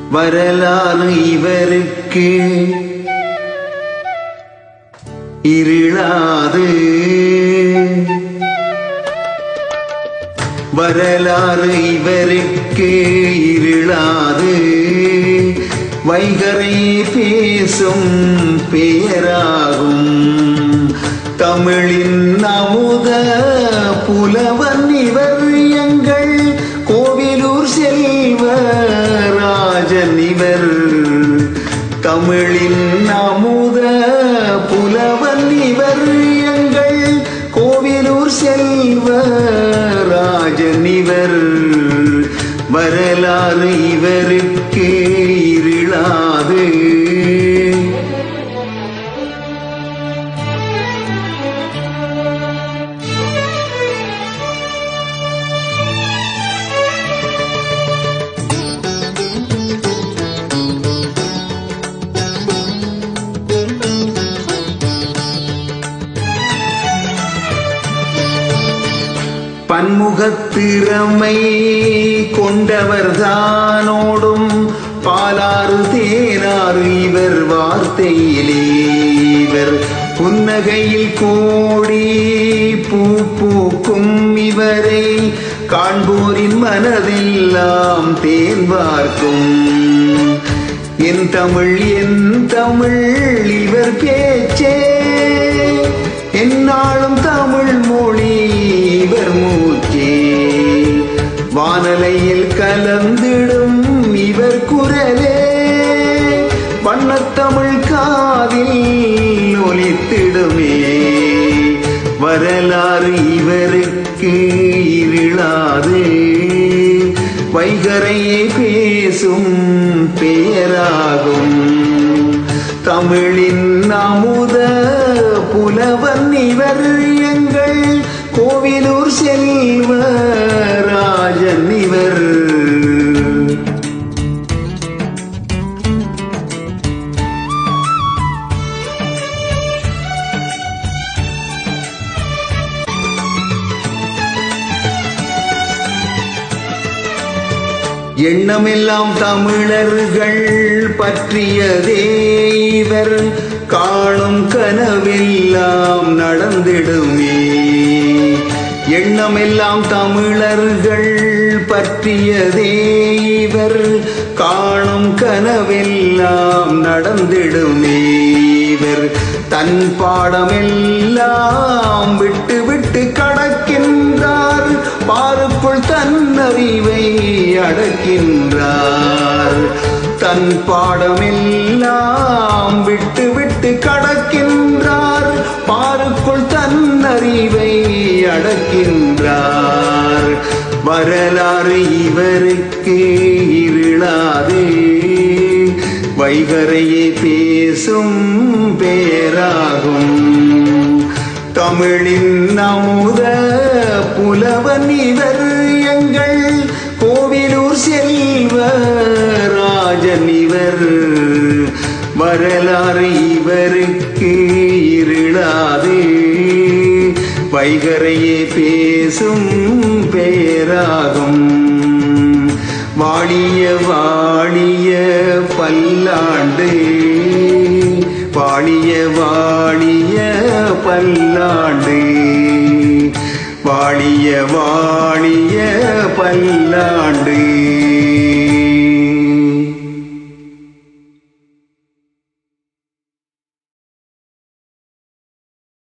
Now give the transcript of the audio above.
வரலாறு இவருக்கு இருளாது வரலாறு இவருக்கு இருளாது வைகரை பேசும் பெயராகும் தமிழின் அமுத புலவன் இவர் எங்கள் கோவிலூர் செல்வராஜன் இவர் தமிழின் அமுத புலவன் இவர் எங்கள் கோவிலூர் செல்வராஜன் இவர் வரலாறு இவருக்கு இருளாது பன்முகத்திறமை கொண்டவர் தானோடும் பாலாறு தேனாறு இவர் வார்த்தையிலே இவர் புன்னகையில் கோடி பூ பூக்கும் இவரை காண்போரின் மனதெல்லாம் தேன் பார்க்கும் என் தமிழ் என் தமிழ் இவர் பேச்சே என்னாலும் தமிழ் மொழி இவர் மூச்சே வானலையில் கலந்திடும் இவர் குரலே வண்ணத்தமிழ் காதில் ஒலித்திடுமே வரலாறு இவருக்கு இருளாது வைகரையே பேசும் பெயராகும் தமிழின் அமுத புலவன் இவர் எங்கள் கோவிலூர் செல்வராஜன் இவர் எண்ணமெல்லாம் தமிழர்கள் பற்றியதே இவர் காணும் கனவெல்லாம் நடந்திடுமே எண்ணமெல்லாம் தமிழர்கள் பற்றியதே இவர் காணும் கனவெல்லாம் நடந்திடுமே இவர் தன் பாடமெல்லாம் விட்டு விட்டு கடக்கின்றார் பாருக்குள் தன் அறிவை அடக்கின்றார் தன் பாடமெல்லாம் விட்டு விட்டு கடக்கின்றார் பாருக்குள் தன் அறிவை அடக்கின்றார் வரலாறு இவருக்கு இருளாது வைகரையே பேசும் பேராகும் தமிழின் அமுத புலவன் இவர் எங்கள் கோவிலூர் செல்வராஜன் இவர் வரலாறு இவருக்கு இருளாது வைகரையே பேசும் பேராகும் வாழிய வாழிய பல்லாண்டு வாழிய வாழிய பல்லாண்டு வாழிய வாழிய பல்லாண்டு